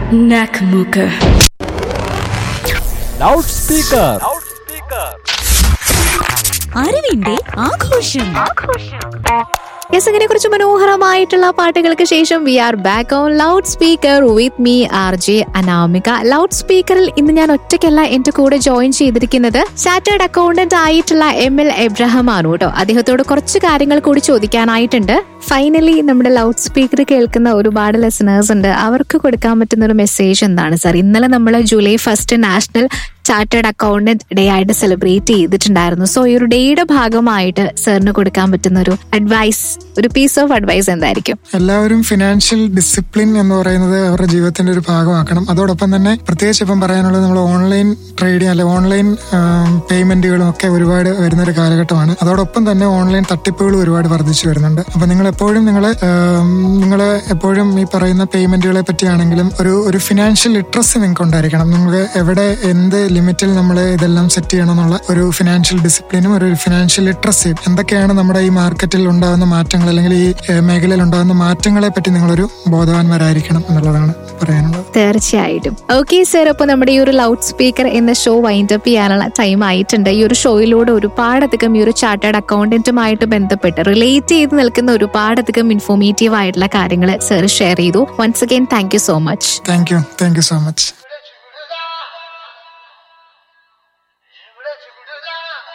Nakamooka. Loud speaker അറിവിന്റെ ആഘോഷം yes അങ്ങനെ കുറച്ച് മനോഹരമായിട്ടുള്ള പാട്ടുകൾക്ക് ശേഷം we are back on loud speaker with me R J Anamika loud സ്പീക്കറിൽ ഇന്ന് ഞാൻ ഒറ്റയ്ക്കല്ല എന്റെ കൂടെ ജോയിൻ ചെയ്തിരിക്കുന്നത് ചാർട്ടേഡ് അക്കൗണ്ടന്റ് ആയിട്ടുള്ള എം എൽ എബ്രഹാം ആണ് കേട്ടോ അദ്ദേഹത്തോട് കുറച്ച് കാര്യങ്ങൾ കൂടി ചോദിക്കാനായിട്ടുണ്ട് ഫൈനലി നമ്മുടെ ലൗഡ് സ്പീക്കർ കേൾക്കുന്ന ഒരുപാട് ലെസണേഴ്സ് ഉണ്ട് അവർക്ക് കൊടുക്കാൻ പറ്റുന്ന ഒരു മെസ്സേജ് എന്താണ് സാർ ഇന്നലെ നമ്മൾ July first national chartered accountant day ആയിട്ട് സെലിബ്രേറ്റ് ചെയ്തിട്ടുണ്ടായിരുന്നു സോ ഈ ഒരു ഡേയുടെ ഭാഗമായിട്ട് സാറിന് കൊടുക്കാൻ പറ്റുന്ന ഒരു അഡ്വൈസ് ഒരു പീസ് ഓഫ് അഡ്വൈസ് എന്തായിരിക്കും എല്ലാവരും ഫിനാൻഷ്യൽ ഡിസിപ്ലിൻ എന്ന് പറയുന്നത് അവരുടെ ജീവിതത്തിന്റെ ഒരു ഭാഗമാക്കണം അതോടൊപ്പം തന്നെ പ്രത്യേകിച്ച് ഇപ്പം പറയാനുള്ളത് നമ്മൾ ഓൺലൈൻ ട്രേഡിങ് അല്ലെ ഓൺലൈൻ പേയ്മെന്റുകളും ഒക്കെ ഒരുപാട് വരുന്ന ഒരു കാലഘട്ടമാണ് അതോടൊപ്പം തന്നെ ഓൺലൈൻ തട്ടിപ്പുകളും ഒരുപാട് വർദ്ധിച്ചു വരുന്നുണ്ട് അപ്പൊ നിങ്ങൾ എപ്പോഴും നിങ്ങൾ നിങ്ങൾ എപ്പോഴും ഈ പറയുന്ന പേയ്മെന്റുകളെ പറ്റിയാണെങ്കിലും ഒരു ഒരു ഫിനാൻഷ്യൽ ലിറ്ററസി നിങ്ങൾക്ക് ഉണ്ടായിരിക്കണം നിങ്ങൾക്ക് എവിടെ എന്ത് ലിമിറ്റിൽ നമ്മൾ ഇതെല്ലാം സെറ്റ് ചെയ്യണം എന്നുള്ള ഒരു ഫിനാൻഷ്യൽ ഡിസിപ്ലിനും ഒരു ഫിനാൻഷ്യൽ ലിറ്ററസിയും എന്തൊക്കെയാണ് നമ്മുടെ ഈ മാർക്കറ്റിൽ ഉണ്ടാകുന്ന മാറ്റങ്ങൾ അല്ലെങ്കിൽ ഈ ഏഹ്, മേഖലയിൽ ഉണ്ടാകുന്ന മാറ്റങ്ങളെ പറ്റി നിങ്ങളൊരു ബോധവാന്മാരായിരിക്കണം എന്നുള്ളതാണ് പറയാനുള്ളത് തീർച്ചയായിട്ടും ഓക്കെ സർ അപ്പൊ നമ്മുടെ ഈ ഒരു ലൗഡ് സ്പീക്കർ എന്ന ഷോ വൈൻഡ് അപ്പ് ചെയ്യാനുള്ള ടൈം ആയിട്ടുണ്ട് ഈ ഒരു ഷോയിലൂടെ ഒരുപാടധികം ഈ ഒരു ചാർട്ടേഡ് അക്കൗണ്ടന്റുമായിട്ട് ബന്ധപ്പെട്ട് റിലേറ്റ് ചെയ്ത് നിൽക്കുന്ന ഒരുപാടധികം ഇൻഫോർമേറ്റീവ് ആയിട്ടുള്ള കാര്യങ്ങൾ സർ ഷെയർ ചെയ്തു once again thank you so much thank you thank you so much